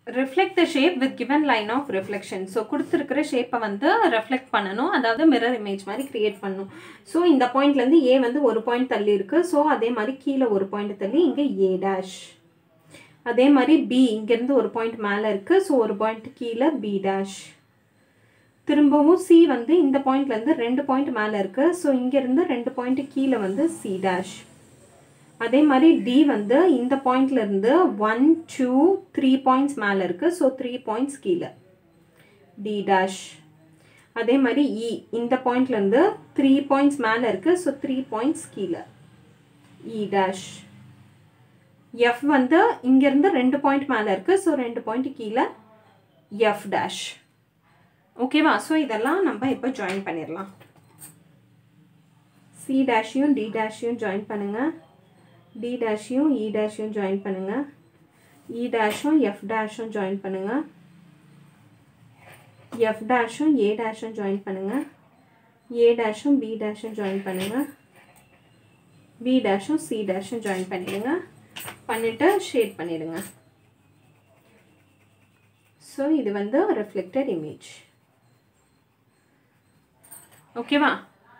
reflect the shape with given line of reflection so கொடுத்துருக்கிற ஷேப்பை வந்து ரெஃப்ளெக்ட் பண்ணணும் அதாவது மிரர் இமேஜ் மாதிரி கிரியேட் பண்ணணும் ஸோ இந்த பாயிண்ட்லேருந்து ஏ வந்து ஒரு பாயிண்ட் தள்ளி இருக்குது ஸோ அதே மாதிரி கீழே ஒரு பாயிண்ட் தள்ளி இங்கே ஏ டேஷ் அதே மாதிரி பி இங்கேருந்து ஒரு பாயிண்ட் மேலே இருக்குது ஸோ ஒரு பாயிண்ட் கீழே பி டேஷ் திரும்பவும் சி வந்து இந்த பாயிண்ட்லேருந்து ரெண்டு பாயிண்ட் மேலே இருக்குது ஸோ இங்கேருந்து ரெண்டு பாயிண்ட் கீழே வந்து சி டேஷ் அதே மாதிரி டி வந்து இந்த பாயிண்ட்ல இருந்து ஒன் டூ த்ரீ பாயிண்ட்ஸ் மேலே இருக்குது ஸோ த்ரீ பாயிண்ட்ஸ் கீழே டி டேஷ் அதே மாதிரி இ இந்த பாயிண்ட்லேருந்து த்ரீ பாயிண்ட்ஸ் மேலே இருக்குது ஸோ த்ரீ பாயிண்ட்ஸ் கீழே இ டேஷ் எஃப் வந்து இங்கேருந்து ரெண்டு பாயிண்ட் மேலே இருக்குது ஸோ ரெண்டு பாயிண்ட் கீழே எஃப் டேஷ் ஓகேவா ஸோ இதெல்லாம் நம்ம இப்போ ஜாயின் பண்ணிடலாம் சி டேஷையும் டி டேஷையும் ஜாயின் பண்ணுங்கள் டி டேஷையும் இ டேஷையும் ஜாயின் பண்ணுங்கள் இ டேஷும் எஃப் டேஷும் ஜாயின் பண்ணுங்கள் எஃப் டேஷும் ஏ டேஷும் ஜாயின் பண்ணுங்கள் ஏ டேஷும் பி டேஷும் ஜாயின் பண்ணுங்கள் பி டேஷும் சி டேஷும் ஜாயின் பண்ணிடுங்க பண்ணிவிட்டு ஷேட் பண்ணிடுங்க ஸோ இது வந்து ரிஃப்ளெக்டட் இமேஜ் ஓகேவா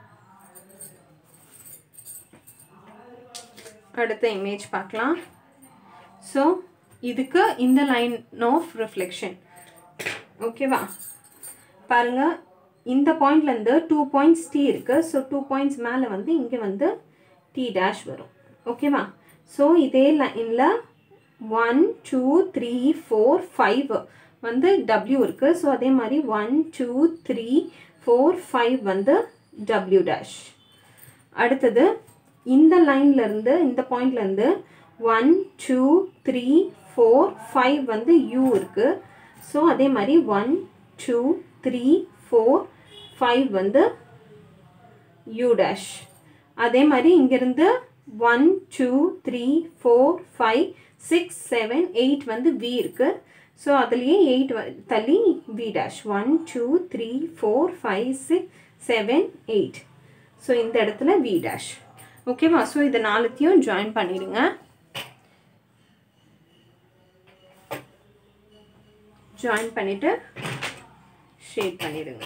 அடுத்த இமேஜ் பார்க்கலாம் ஸோ இதுக்கு இந்த லைன் ஆஃப் ரிஃப்ளெக்ஷன் ஓகேவா பாருங்க இந்த பாயிண்ட்லேருந்து டூ பாயிண்ட்ஸ் டி இருக்குது ஸோ டூ பாயிண்ட்ஸ் மேலே வந்து இங்கே வந்து டி டேஷ் வரும் ஓகேவா ஸோ இதே லைனில் one two three four five வந்து டபிள்யூ இருக்குது ஸோ அதே மாதிரி one two three four five வந்து டபிள்யூ டேஷ் அடுத்தது இந்த லைன்லேருந்து இந்த பாயிண்ட்லேருந்து one two three four five வந்து யூ இருக்குது ஸோ அதே மாதிரி one two three four five வந்து யூ டேஷ் அதே மாதிரி இங்கேருந்து one two three four five six seven eight வந்து வி இருக்குது ஸோ அதுலேயே எயிட் தள்ளி V dash one two three four five six seven eight so இந்த இடத்துல வி டேஷ் ஓகேவா ஸோ இது நாலுத்தையும் ஜாயின் பண்ணிடுங்க ஜாயின் பண்ணிவிட்டு ஷேட் பண்ணிடுங்க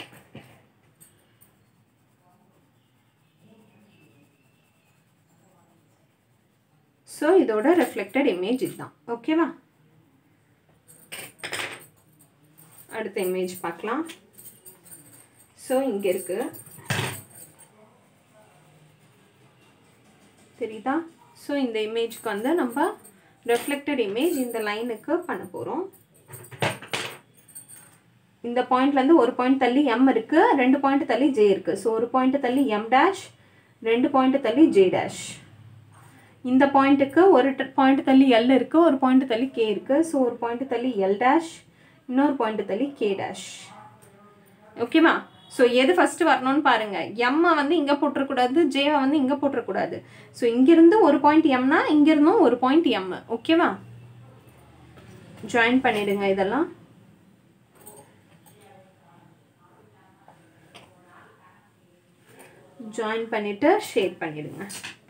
ஸோ இதோட ரெஃப்ளெக்டட் இமேஜ் இதுதான் ஓகேவா அடுத்த இமேஜ் பார்க்கலாம் ஸோ இங்கே இருக்குது தெரியுதா ஸோ இந்த இமேஜ்க்கு வந்து நம்ம ரெஃப்ளெக்டட் இமேஜ் இந்த லைனுக்கு பண்ண போகிறோம் இந்த பாயிண்ட்லேருந்து ஒரு பாயிண்ட் தள்ளி எம் இருக்குது ரெண்டு பாயிண்ட் தள்ளி ஜே இருக்குது ஸோ ஒரு பாயிண்ட் தள்ளி எம் டேஷ் ரெண்டு பாயிண்ட் தள்ளி ஜே டேஷ் இந்த பாயிண்ட்டுக்கு ஒரு பாயிண்ட் தள்ளி எல் இருக்குது ஒரு பாயிண்ட் தள்ளி கே இருக்குது ஸோ ஒரு பாயிண்ட் தள்ளி எல் டேஷ் இன்னொரு பாயிண்ட் தள்ளி கே டேஷ் ஓகேவா ஸோ எது ஃபஸ்ட்டு வரணும்னு பாருங்கள் எம்மை வந்து இங்கே போட்டுறக்கூடாது ஜேவை வந்து இங்கே போட்டுறக்கூடாது ஸோ இங்கேருந்து ஒரு பாயிண்ட் எம்னா இங்கேருந்தும் ஒரு பாயிண்ட் எம் ஓகேவா ஜாயின் பண்ணிடுங்க இதெல்லாம் ஜாயின் பண்ணிவிட்டு ஷேட் பண்ணிடுங்க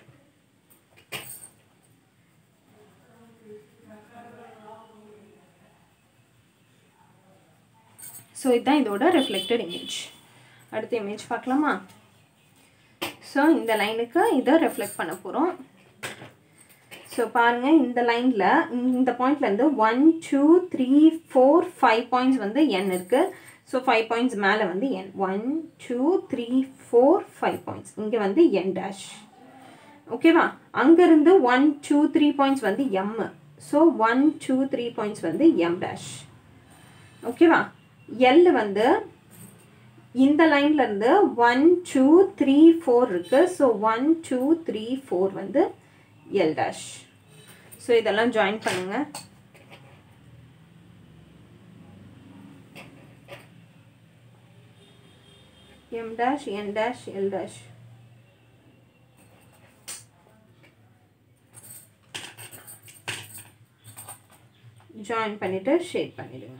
ஸோ இதுதான் இதோட ரிஃப்ளெக்டட் இமேஜ் அடுத்த இமேஜ் பார்க்கலாமா ஸோ இந்த லைனுக்கு இதை ரெஃப்ளெக்ட் பண்ண போகிறோம் ஸோ பாருங்கள் இந்த லைனில் இந்த பாயிண்ட்லேருந்து one two three four five points வந்து என் இருக்குது ஸோ ஃபைவ் பாயிண்ட்ஸ் மேலே வந்து N one two three four five points இங்கே வந்து என் டேஷ் ஓகேவா அங்கேருந்து ஒன் டூ த்ரீ பாயிண்ட்ஸ் வந்து M so one two three points வந்து எம் டேஷ் ஓகேவா எல் வந்து இந்த லைன்லேருந்து ஒன் டூ த்ரீ ஃபோர் இருக்குது so one two three four வந்து எல் டேஷ் ஸோ இதெல்லாம் ஜாயின் பண்ணுங்கள் எம் டேஷ் என் டேஷ் எல் டேஷ் ஜாயின் பண்ணிவிட்டு ஷேட் பண்ணிவிடுங்க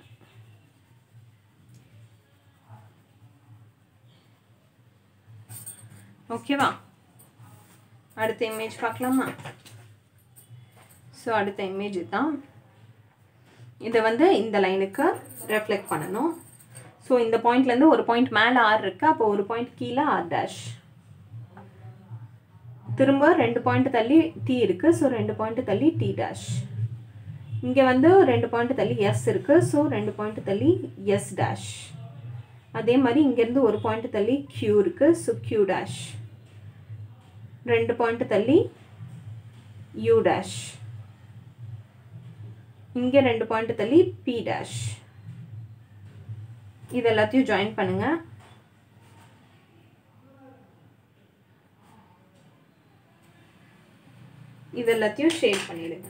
ஓகேவா அடுத்த இமேஜ் பார்க்கலாமா ஸோ அடுத்த இமேஜ் தான் இதை வந்து இந்த லைனுக்கு ரெஃப்ளெக்ட் பண்ணணும் ஸோ இந்த பாயிண்ட்லேருந்து ஒரு பாயிண்ட் மேலே ஆர் இருக்குது அப்போ ஒரு பாயிண்ட் கீழே ஆர் டேஷ் திரும்ப ரெண்டு பாயிண்ட் தள்ளி டி இருக்குது ஸோ ரெண்டு பாயிண்ட் தள்ளி டி டேஷ் இங்கே வந்து ரெண்டு பாயிண்ட் தள்ளி எஸ் இருக்குது ஸோ ரெண்டு பாயிண்ட் தள்ளி எஸ் டேஷ் அதே மாதிரி இங்கேருந்து ஒரு பாயிண்ட் தள்ளி க்யூ இருக்குது ஸோ க்யூ டேஷ் ரெண்டு பாயிண்ட் தள்ளி யூ டேஷ் இங்கே ரெண்டு பாயிண்ட் தள்ளி பி டேஷ் இது எல்லாத்தையும் ஜாயின் பண்ணுங்கள் இது எல்லாத்தையும் ஷேட் பண்ணிடுங்க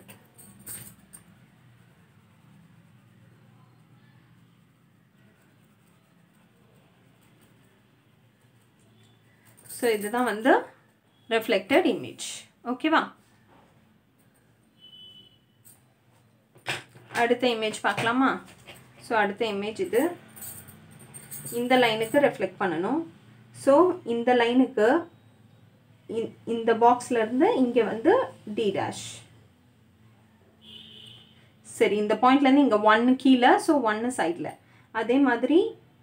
ஸோ இதுதான் வந்து ரெஃப்ளெக்டட் இமேஜ் ஓகேவா அடுத்த இமேஜ் பார்க்கலாமா ஸோ அடுத்த இமேஜ் இது இந்த லைனுக்கு ரெஃப்ளெக்ட் பண்ணணும் ஸோ இந்த லைனுக்கு இந்த பாக்ஸ்லேருந்து இங்கே வந்து டி டேஷ் சரி இந்த பாயிண்ட்லேருந்து இங்கே ஒன்று கீழே ஸோ ஒன்று சைடில் அதே மாதிரி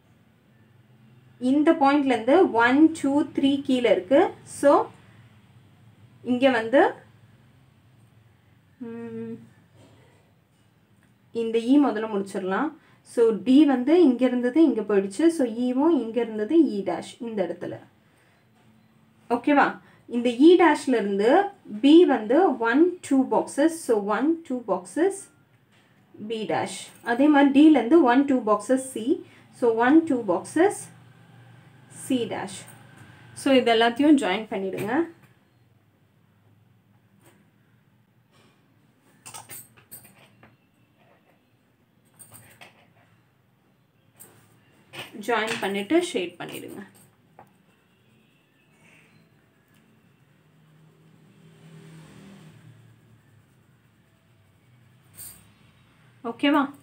இந்த பாயிண்ட்லேருந்து ஒன் டூ த்ரீ கீழே இருக்குது ஸோ இங்கே வந்து இந்த இ முதல்ல முடிச்சிடலாம் ஸோ டி வந்து இங்கே இருந்தது இங்கே போயிடுச்சு ஸோ ஈவும் இங்கே இருந்தது இ டேஷ் இந்த இடத்துல ஓகேவா இந்த இ டேஷ்லேருந்து பி வந்து one two boxes so one two boxes B dash அதே மாதிரி டிலேருந்து one two boxes C so one two boxes C dash so இது எல்லாத்தையும் ஜாயின் பண்ணிவிடுங்க ஜாயின் பண்ணிவிட்டு ஷேட் பண்ணிவிடுங்க ஓகேவா